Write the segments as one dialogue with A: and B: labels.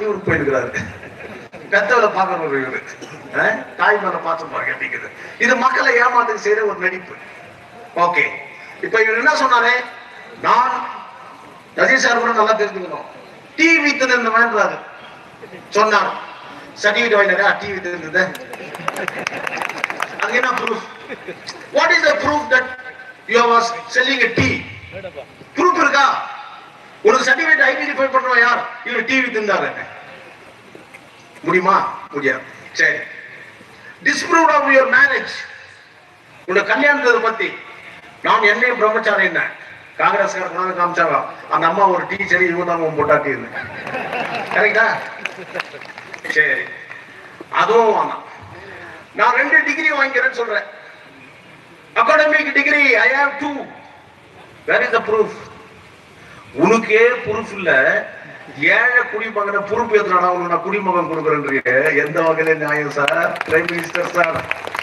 A: வெளியூர் போயிருக்கிறாரு பெத்தவளை பார்க்கணும் இவரு அஹ், தாய் மேல பார்த்து பாருங்க அப்படிங்கிறது இது மக்களை ஏமாத்துக்கு செய்யற ஒரு நடிப்பு ஓகே இப்ப இவர் என்ன சொன்னாரு நான் ரஜினி சார் கூட நல்லா தெரிஞ்சுக்கணும் டிவி திருந்தவன்றாரு சொன்னார் சர்டிஃபிகேட் வாங்கினாரா டிவி திருந்தது அதுக்கு என்ன proof what is the proof that you was selling a tea proof இருக்கா ஒரு சர்டிஃபிகேட் ஐடென்டிஃபை பண்ணுவோம் யார் இவர் டிவி திண்டாரு முடியுமா முடியாது சரி டிஸ்ப்ரூவ் ஆஃப் யுவர் மேரேஜ் உங்க கல்யாணத்தை பத்தி நான் என்னையும் பிரம்மச்சாரம் என்ன காங்கிரஸ் கொண்டாந்து காமிச்சாங்க அந்த அம்மா ஒரு டீச்சர் இவங்க தான் உன் பொட்டாட்டி கரெக்டா சரி அதுவும் வேணாம் நான் ரெண்டு டிகிரி வாங்கிக்கிறேன்னு சொல்றேன் academic degree I have two where is the proof உனக்கே ப்ரூஃப் இல்ல ஏழை குடிமகனை பொறுப்பு ஏத்துறானா உனக்கு நான் குடிமகன் கொடுக்குறேன்றீங்க எந்த வகையில நியாயம் சார் பிரைம் மினிஸ்டர் சார்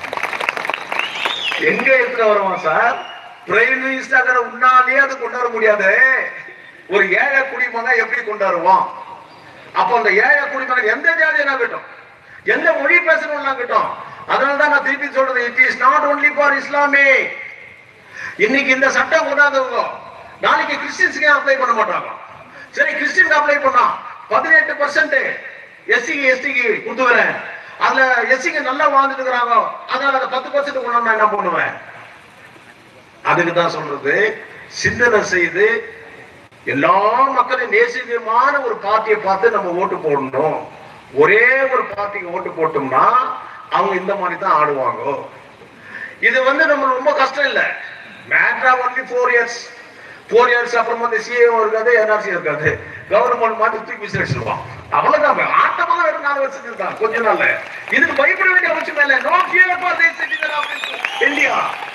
A: எங்க எடுத்துட்டு வருவான் சார் பிரைம் மினிஸ்டர் உன்னாலே அது கொண்டாட முடியாது ஒரு ஏழை குடிமகன் எப்படி கொண்டாடுவான் அப்ப அந்த ஏழை குடிமகன் எந்த ஜாதியா இருக்கட்டும் எந்த மொழி பேசுறவங்களா இருக்கட்டும் அதனால தான் நான் திருப்பி சொல்றது it is not only for இஸ்லாமே இன்னைக்கு இந்த சட்டம் கொண்டாந்தவங்க நாளைக்கு கிறிஸ்டின்ஸ்க்கு அப்ளை பண்ண மாட்டாங்க சரி கிறிஸ்டின் அப்ளை பண்ணா பதினெட்டு பர்சன்ட் எஸ்சிக்கு எஸ்டிக்கு கொடுத்துக்கிறேன் அதுல எஸ்சிக்கு நல்லா வாழ்ந்துட்டு இருக்கிறாங்க அதனால அந்த பத்து பர்சன்ட் கொண்டு நான் என்ன பண்ணுவேன் அதுக்கு தான் சொல்றது சிந்தனை செய்து எல்லா மக்களையும் நேசிக்கமான ஒரு பார்ட்டியை பார்த்து நம்ம ஓட்டு போடணும் ஒரே ஒரு பார்ட்டிக்கு ஓட்டு போட்டோம்னா அவங்க இந்த மாதிரி தான் ஆடுவாங்க இது வந்து நம்ம ரொம்ப கஷ்டம் இல்ல மேட்ரா only four years four years அப்புறம் வந்து சிஏ இருக்காது என்ஆர்சி இருக்காது கவர்மெண்ட் மாத்தி தூக்கி விசாரிச்சிருவான் அவ்வளவுதான் ஆட்டமாக வெறும் நாலு வருஷத்துக்கு தான் கொஞ்ச நாள்ல இதுக்கு பயப்பட வேண்டிய அவசியம் இல்லை no fear for the citizen of India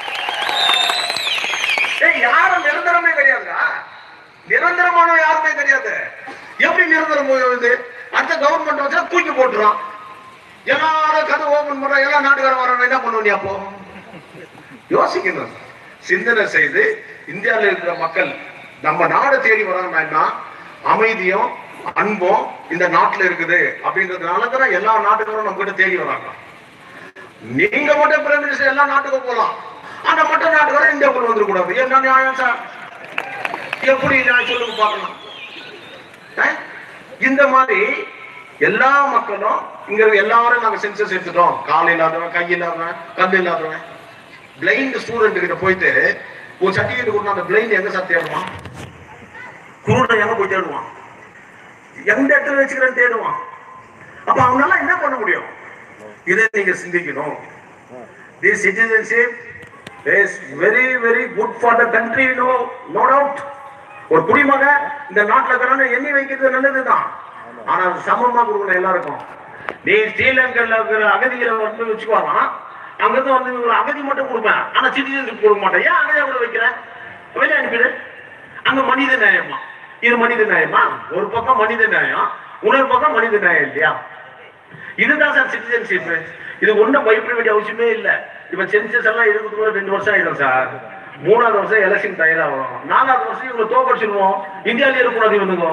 A: ஏய் யாரும் நிரந்தரமே கிடையாதுடா நிரந்தரமான யாருமே கிடையாது எப்படி நிரந்தரம் போகுது அடுத்த கவர்மெண்ட் வச்சா தூக்கி போட்டுரும் எல்லாரும் கதை ஓபன் பண்ற எல்லா நாட்டுக்காரன் வராங்க என்ன பண்ணுவ நீ அப்போ யோசிக்கணும் சிந்தனை செய்து இந்தியாவில் இருக்கிற மக்கள் நம்ம நாடை தேடி வராங்கன்னா அமைதியும் அன்பும் இந்த நாட்டுல இருக்குது அப்படின்றதுனால தான் எல்லா நாட்டுக்காரும் நம்ம கிட்ட தேடி வராங்க நீங்க மட்டும் பிரைம் மினிஸ்டர் எல்லா நாட்டுக்கும் போலாம் ஆனா மற்ற நாட்டுக்காரன் இந்தியாவுக்குள்ள வந்துடக்கூடாது என்ன நியாயம் சார் எப்படி நான் சொல்லுங்க பார்க்கலாம் அஹ்? இந்த மாதிரி எல்லா மக்களும் இங்க இருக்க எல்லாரும் நாங்க சென்சஸ் எடுத்துட்டோம் கால் இல்லாதவன் கை இல்லாதவன் கண் இல்லாதவன் பிளைண்ட் ஸ்டூடெண்ட் கிட்ட போயிட்டு ஒரு சர்டிபிகேட் கொடுத்தா அந்த பிளைண்ட் எங்க சார் தேடுவான் குருடன் எங்க போய் தேடுவான் எந்த இடத்துல வச்சுக்கிறேன்னு தேடுவான் அப்ப அவனால என்ன பண்ண முடியும் இதை நீங்க சிந்திக்கணும் the citizenship is very very good for the country no no doubt ஒரு குடிமகன் இந்த நாட்டுல இருக்கிறவங்க எண்ணி வைக்கிறது நல்லதுதான் ஆனா அது சமமா கொடுக்கணும் எல்லாருக்கும் நீ ஸ்ரீலங்கன்ல இருக்கிற அகதிகளை வந்து வச்சுக்குவாங்க அங்கிருந்து வந்து இவங்களுக்கு அகதி மட்டும் கொடுப்பேன் ஆனா சிட்டிசன்ஷிப் கொடுக்க மாட்டேன் ஏன் அகதியா கூட வைக்கிறேன் வெளியே அனுப்பிடு அங்க மனித நியாயமா இது மனித நியாயமா ஒரு பக்கம் மனித நியாயம் இன்னொரு பக்கம் மனித நியாயம் இல்லையா இதுதான் சார் சிட்டிசன்ஷிப் இது ஒண்ணும் பயப்பட வேண்டிய அவசியமே இல்ல இப்ப சென்சஸ் எல்லாம் இருக்கிறதுக்கு ரெண்டு வருஷம் ஆயிடும் சார் மூணாவது வருஷம் எலெக்ஷன் தயாராகும் நாலாவது வருஷம் இவங்களை தோக்கடிச்சிருவோம் இந்தியாவிலே இருக்கக்கூடாது இவனுங்க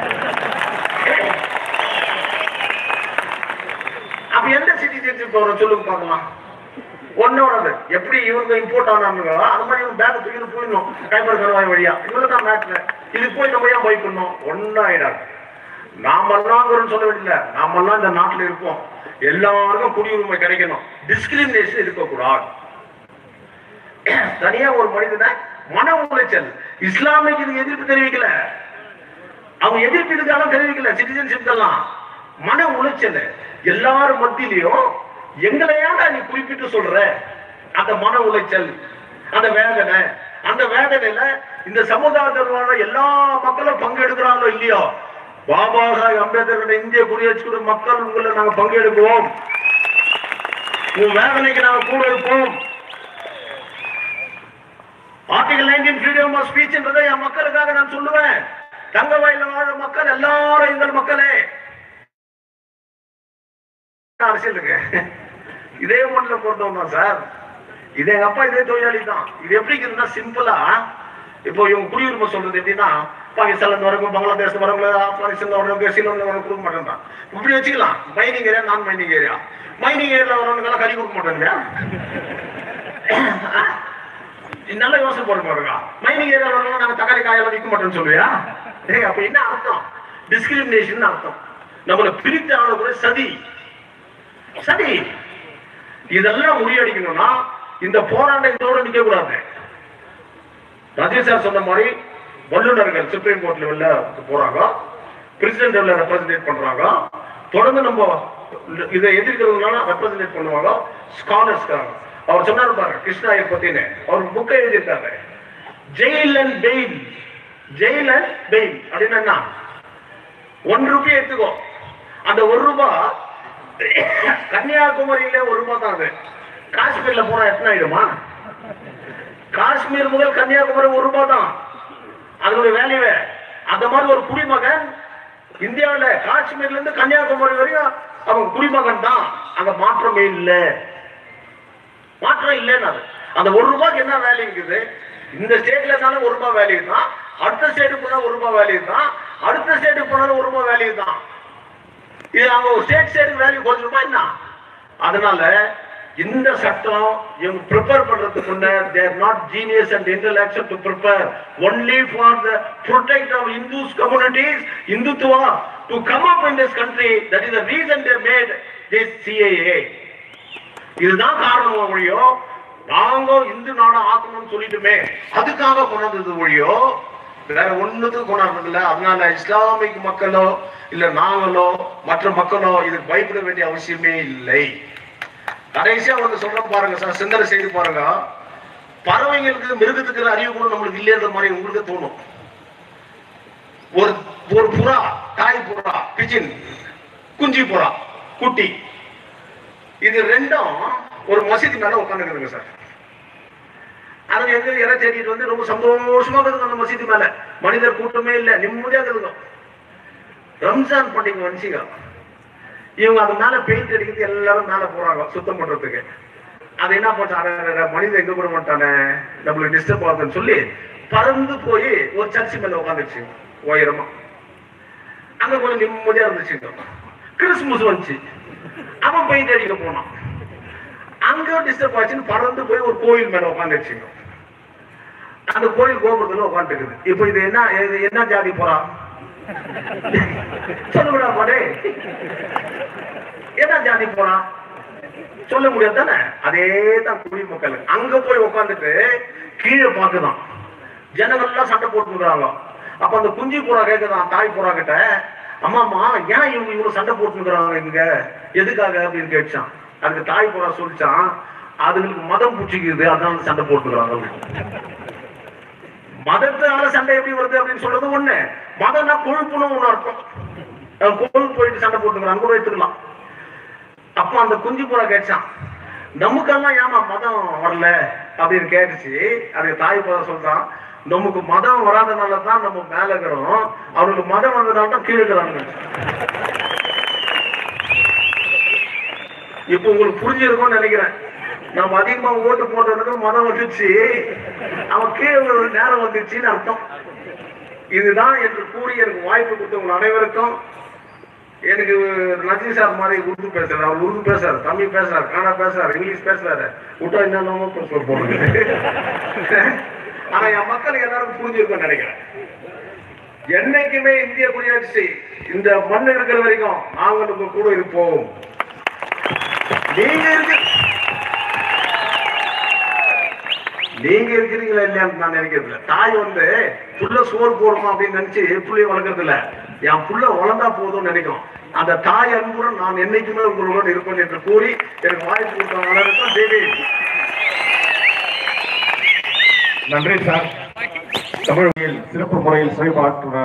A: அப்ப எந்த சிட்டிசன்ஷிப் வரும் சொல்லுங்க பார்க்கலாம் ஒன்னோடது எப்படி இவங்க இம்போர்ட் ஆனாங்களோ அது மாதிரி இவங்க பேக் தூக்கி போயிடணும் கைமர் கருவாய் வழியா இவங்க தான் மேட்ல இது போய் நம்ம ஏன் பயப்படணும் ஒன்னாயிடாது நாமெல்லாம் சொல்ல வேண்டியதில்ல நாமெல்லாம் இந்த நாட்டுல இருப்போம் எல்லாருக்கும் குடியுரிமை கிடைக்கணும் டிஸ்கிரிமினேஷன் இருக்கக்கூடாது தனியா ஒரு மனிதனை மன உளைச்சல் இஸ்லாமிக்கு இதுக்கு எதிர்ப்பு தெரிவிக்கல அவங்க எதிர்ப்பு இதுக்காக தெரிவிக்கல சிட்டிசன்ஷிப் எல்லாம் மன உளைச்சல் எல்லாரும் மத்தியிலையும் எங்களை ஏன்டா நீ குறிப்பிட்டு சொல்ற அந்த மன உளைச்சல் அந்த வேதனை அந்த வேதனையில இந்த சமுதாயத்தில் வாழ்ற எல்லா மக்களும் பங்கெடுக்கிறாங்களோ இல்லையோ பாபா சாஹிப் அம்பேத்கர் இந்திய குடியரசு மக்கள் உங்களை நாங்க பங்கெடுக்குவோம் உன் வேதனைக்கு நாங்க கூட இருப்போம் ஆர்டிகல் நைன்டீன் ஃப்ரீடம் ஆஃப் ஸ்பீச்ன்றதை என் மக்களுக்காக நான் சொல்லுவேன் தங்க வயல வாழ மக்கள் எல்லாரும் எங்கள் மக்களே அரசியலுங்க இதே மண்ணில் பிறந்தவங்க தான் சார் இது எங்க அப்பா இதே தொழிலாளி தான் இது எப்படி இருக்குதுன்னா சிம்பிளா இப்போ இவங்க குடியுரிமை சொல்றது எப்படின்னா பாகிஸ்தான்ல இருந்து வரவங்க பங்களாதேஷ் வரவங்க ஆப்கானிஸ்தான் வரவங்க ஸ்ரீலங்கா வரவங்க கொடுக்க மாட்டேன்றான் இப்படி வச்சுக்கலாம் மைனிங் ஏரியா நான் மைனிங் ஏரியா மைனிங் ஏரியால வரவங்க எல்லாம் கறி கொடுக்க மாட்டேங்க நல்ல யோசனை போட பாருங்க மைனிங் ஏரியா வரவங்க நாங்க தக்காளி காயெல்லாம் விற்க மாட்டோம்னு சொல்லுவியா ஏய் அப்ப என்ன அர்த்தம் டிஸ்கிரிமினேஷன் அர்த்தம் நம்மளை பிரித்து ஆளக்கூடிய சதி சதி இதெல்லாம் முறியடிக்கணும்னா இந்த போராட்டத்தோட நிக்க கூடாது ராஜேஷ் சார் சொன்ன மாதிரி வல்லுநர்கள் சுப்ரீம் கோர்ட் லெவல்ல போறாங்க பிரசிடென்ட் லெவல்ல ரெப்ரசன்டேட் பண்றாங்க தொடர்ந்து நம்ம இதை எதிர்க்கிறதுனால ரெப்ரசன்டேட் பண்ணுவாங்க ஸ்காலர்ஸ் அவர் சொன்னாரு பாரு கிருஷ்ணாயர் பத்தின்னு அவர் புக்கை எழுதியிருக்காரு jail and bail jail and bail அப்படின்னு என்ன ஒன் ரூபி எடுத்துக்கோ அந்த ஒரு ரூபாய் கன்னியாகுமரியில ஒரு ரூபாய் தான் அது காஷ்மீர்ல போனா எத்தனை ஆயிடுமா காஷ்மீர் முதல் கன்னியாகுமரி ஒரு ரூபாய் தான் அதனுடைய வேல்யூவே அந்த மாதிரி ஒரு குடிமகன் இந்தியாவுல காஷ்மீர்ல இருந்து கன்னியாகுமரி வரையும் அவன் குடிமகன் தான் அங்க மாற்றமே இல்லை மாற்றம் இல்லைன்னு அது. அந்த ஒரு ரூபாய்க்கு என்ன வேல்யூ இருக்குது இந்த ஸ்டேட்ல இருந்தாலும் ஒரு ரூபாய் வேல்யூ தான் அடுத்த ஸ்டேட்டுக்கு போனா ஒரு ரூபாய் வேல்யூ தான் அடுத்த ஸ்டேட்டுக்கு போனாலும் ஒரு ரூபாய் வேல்யூ தான் இது அவங்க ஒரு ஸ்டேட் ஸ்டேட் வேல்யூ கொஞ்சம் ரூபாய் என்ன அதனால இந்த சட்டம் இவங்க ப்ரிப்பேர் பண்றதுக்கு முன்ன there not genius and intellectual to prepare only for the protect of Hindus communities Hindutva to come up in this country that is the reason they made this CAA இதுதான் காரணம் ஒழியோ நாங்க இந்து நாடா ஆக்கணும்னு சொல்லிட்டுமே அதுக்காக கொண்டாந்தது ஒழியோ வேற ஒண்ணுத்துக்கு கொண்டாடுறது இல்ல அதனால இஸ்லாமிக் மக்களோ இல்ல நாங்களோ மற்ற மக்களோ இதுக்கு பயப்பட வேண்டிய அவசியமே இல்லை கடைசியா ஒண்ணு சொல்ற பாருங்க சார் சிந்தனை செய்து பாருங்க பறவைங்களுக்கு மிருகத்துக்கு அறிவு கூட நம்மளுக்கு இல்லைன்ற மாதிரி உங்களுக்கு தோணும் ஒரு ஒரு புறா தாய் புறா பிஜின் குஞ்சு புறா குட்டி இது ரெண்டும் ஒரு மசீதி மேல உட்காந்துருக்குங்க சார் அது எங்க இறை தேடிட்டு வந்து ரொம்ப சந்தோஷமா இருக்குதுங்க அந்த மசீதி மேல மனிதர் கூட்டமே இல்ல நிம்மதியா இருக்குதுங்க ரம்ஜான் பண்டிகை வந்துச்சுங்க இவங்க அது மேல பெயிண்ட் அடிக்கிறது எல்லாரும் மேல போறாங்க சுத்தம் பண்றதுக்கு அது என்ன பண்ணாங்க மனிதன் எங்க கூட மாட்டானே நம்மளுக்கு டிஸ்டர்ப் ஆகுதுன்னு சொல்லி பறந்து போய் ஒரு சர்ச்சு மேல உட்காந்துச்சு உயரமா அங்க கொஞ்சம் நிம்மதியா இருந்துச்சுங்க கிறிஸ்துமஸ் வந்துச்சு அவன் பெயிண்ட் அடிக்க போனான் அங்க டிஸ்டர்ப் ஆச்சுன்னு பறந்து போய் ஒரு கோயில் மேல உட்காந்துருச்சுங்க அந்த கோயில் கோபுரத்துல உட்காந்துருக்குது இப்போ இது என்ன இது என்ன ஜாதி போறா சொல்லுடா பாடே என்ன ஜாதி போறான் சொல்ல முடியாது தானே அதே தான் குடிமக்கள் அங்க போய் உட்காந்துட்டு கீழே பார்க்குதான் ஜனங்கள் எல்லாம் சண்டை போட்டுக்கிறாங்க அப்ப அந்த குஞ்சு புறா கேக்குதான் தாய் புறா கிட்ட அம்மாமா ஏன் இவங்க இவ்வளவு சண்டை போட்டுக்கிறாங்க இங்க எதுக்காக அப்படின்னு கேட்டான் அதுக்கு தாய் புறா சொல்லிச்சான் அதுங்களுக்கு மதம் பூச்சிக்குது அதனால சண்டை போட்டுக்கிறாங்க மதத்தினால சண்டை எப்படி வருது அப்படின்னு சொல்றது ஒண்ணு மதம்னா கொழுப்புன்னு ஒண்ணு அர்த்தம் அஹ் கொழுப்பு போயிட்டு சண்டை போட்டுக்கிறாங்க கூட எடுத்துக்கலாம் அப்ப அந்த குஞ்சு புறா கேட்டான் நமக்கெல்லாம் ஏமா மதம் வரல அப்படின்னு கேட்டுச்சு அதுக்கு தாய் புறா சொல்றான் நமக்கு மதம் வராதனால தான் நம்ம மேல இருக்கிறோம் அவனுக்கு மதம் வந்ததால தான் கீழே இருக்கிறாங்க இப்ப உங்களுக்கு புரிஞ்சிருக்கும்னு நினைக்கிறேன் நம்ம அதிகமா ஓட்டு போட்டதுக்கு மதம் வந்துச்சு அவன் கீழே விழுற நேரம் வந்துச்சுன்னு அர்த்தம் இதுதான் என்று கூறி எனக்கு வாய்ப்பு கொடுத்த உங்கள் அனைவருக்கும் எனக்கு நஜி சார் மாதிரி உருது பேசுறாரு அவர் உருது பேசுறாரு தமிழ் பேசுறாரு கன்னடா பேசுறாரு இங்கிலீஷ் பேசுறாரு விட்டா என்னென்னமோ பேச போடுங்க ஆனா என் மக்கள் எல்லாரும் புரிஞ்சிருக்கும்னு நினைக்கிறேன் என்னைக்குமே இந்திய குடியரசு இந்த மண் இருக்கிற வரைக்கும் நாங்கள் உங்க கூட இருப்போம் நீங்க இருக்கு நீங்க இருக்கிறீங்களா இல்லையான்னு நான் நினைக்கிறது இல்ல தாய் வந்து புள்ள சோறு போடுமா அப்படின்னு நினைச்சு புள்ளைய வளர்க்கறது இல்ல என் புள்ள வளர்ந்தா போதும்னு நினைக்கும் அந்த தாய் அன்புடன் நான் என்னைக்குமே உங்களுடன் இருப்பேன் என்று கூறி எனக்கு வாய்ப்பு கொடுத்த அனைவருக்கும் தேவி
B: நன்றி சார் தமிழ் சிறப்பு முறையில் சிறைப்பாற்றுகிறார்